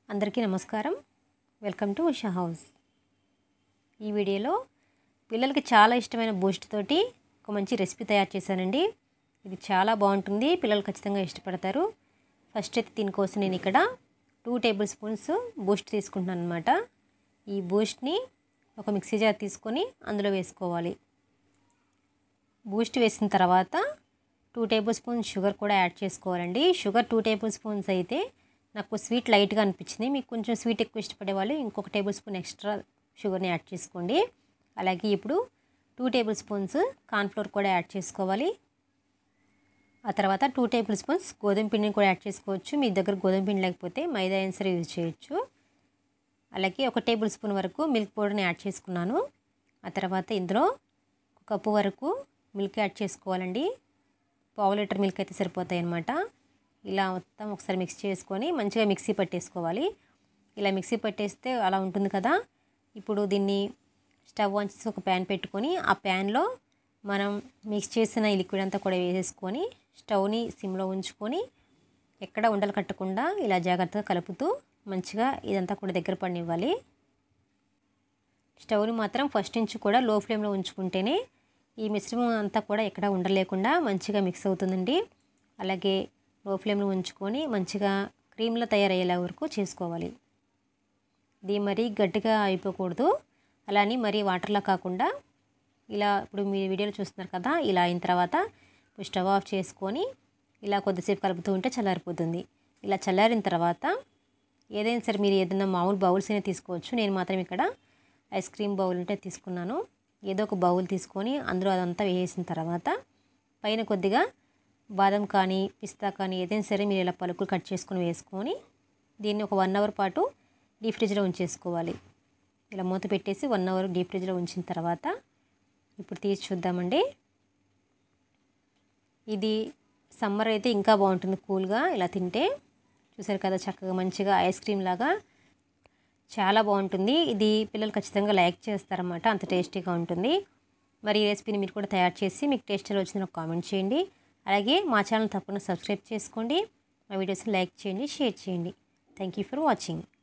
అందరికీ నమస్కారం welcome to Usha house ఈ వీడియోలో పిల్లలకి చాలా ఇష్టమైన బూస్ట్ తోటి ఒక మంచి రెసిపీ తయారు చేశానండి ఇది చాలా బాగుంటుంది పిల్లలు ఖచ్చితంగా ఇష్టపడతారు ఫస్ట్ అయితే దీనికోసం నేను ఇక్కడ టూ టేబుల్ స్పూన్స్ బూస్ట్ తీసుకుంటున్నాను అనమాట ఈ బూస్ట్ని ఒక మిక్సీ జార్ తీసుకొని అందులో వేసుకోవాలి బూస్ట్ వేసిన తర్వాత టూ టేబుల్ స్పూన్స్ షుగర్ కూడా యాడ్ చేసుకోవాలండి షుగర్ టూ టేబుల్ స్పూన్స్ అయితే నాకు స్వీట్ లైట్గా అనిపించింది మీకు కొంచెం స్వీట్ ఎక్కువ ఇష్టపడే వాళ్ళు ఇంకొక టేబుల్ స్పూన్ ఎక్స్ట్రా షుగర్ని యాడ్ చేసుకోండి అలాగే ఇప్పుడు టూ టేబుల్ స్పూన్స్ కార్న్ఫ్లోర్ కూడా యాడ్ చేసుకోవాలి ఆ తర్వాత టూ టేబుల్ స్పూన్స్ గోధుమ పిండిని కూడా యాడ్ చేసుకోవచ్చు మీ దగ్గర గోధుమ పిండి లేకపోతే మైదా అయినా సరే యూజ్ చేయొచ్చు అలాగే ఒక టేబుల్ స్పూన్ వరకు మిల్క్ పౌడర్ని యాడ్ చేసుకున్నాను ఆ తర్వాత ఇందులో ఒక కప్పు వరకు మిల్క్ యాడ్ చేసుకోవాలండి పావు లీటర్ మిల్క్ అయితే సరిపోతాయి అన్నమాట ఇలా మొత్తం ఒకసారి మిక్స్ చేసుకొని మంచిగా మిక్సీ పట్టేసుకోవాలి ఇలా మిక్సీ పట్టేస్తే అలా ఉంటుంది కదా ఇప్పుడు దీన్ని స్టవ్ ఆన్ చేసి ఒక ప్యాన్ పెట్టుకొని ఆ ప్యాన్లో మనం మిక్స్ చేసిన ఈ లిక్విడ్ అంతా కూడా వేసేసుకొని స్టవ్ని సిమ్లో ఉంచుకొని ఎక్కడ ఉండలు కట్టకుండా ఇలా జాగ్రత్తగా కలుపుతూ మంచిగా ఇదంతా కూడా దగ్గర పడినివ్వాలి స్టవ్ని మాత్రం ఫస్ట్ నుంచి కూడా లో ఫ్లేమ్లో ఉంచుకుంటేనే ఈ మిశ్రమం అంతా కూడా ఎక్కడ ఉండలేకుండా మంచిగా మిక్స్ అవుతుందండి అలాగే లో ఫ్లేమ్లో ఉంచుకొని మంచిగా క్రీమ్లో తయారయ్యేలా వరకు చేసుకోవాలి ఇది మరీ గట్టిగా అయిపోకూడదు అలానే మరీ వాటర్లా కాకుండా ఇలా ఇప్పుడు మీ వీడియోలో చూస్తున్నారు కదా ఇలా అయిన తర్వాత స్టవ్ ఆఫ్ చేసుకొని ఇలా కొద్దిసేపు కలుపుతూ ఉంటే చల్లారిపోతుంది ఇలా చల్లారిన తర్వాత ఏదైనా సరే మీరు ఏదైనా మామూలు బౌల్స్ అయినా తీసుకోవచ్చు నేను మాత్రం ఇక్కడ ఐస్ క్రీమ్ బౌల్ ఉంటే తీసుకున్నాను ఏదో ఒక బౌల్ తీసుకొని అందులో అదంతా వేసిన తర్వాత పైన కొద్దిగా బాదం కానీ పిస్తా కానీ ఏదైనా సరే మీరు ఇలా పలుకులు కట్ చేసుకొని వేసుకొని దీన్ని ఒక వన్ అవర్ పాటు డీప్ ఫ్రిడ్జ్లో ఉంచేసుకోవాలి ఇలా మూత పెట్టేసి వన్ అవర్ డీప్ ఫ్రిడ్జ్లో ఉంచిన తర్వాత ఇప్పుడు తీసి చూద్దామండి ఇది సమ్మర్ అయితే ఇంకా బాగుంటుంది కూల్గా ఇలా తింటే చూసారు కదా చక్కగా మంచిగా ఐస్ క్రీమ్ లాగా చాలా బాగుంటుంది ఇది పిల్లలు ఖచ్చితంగా లైక్ చేస్తారన్నమాట అంత టేస్టీగా ఉంటుంది మరి ఈ రెసిపీని మీరు కూడా తయారు చేసి మీకు టేస్ట్ ఎలా వచ్చిందో కామెంట్ చేయండి అలాగే మా ఛానల్ తప్పకుండా సబ్స్క్రైబ్ చేసుకోండి మా వీడియోస్ని లైక్ చేయండి షేర్ చేయండి థ్యాంక్ యూ ఫర్ వాచింగ్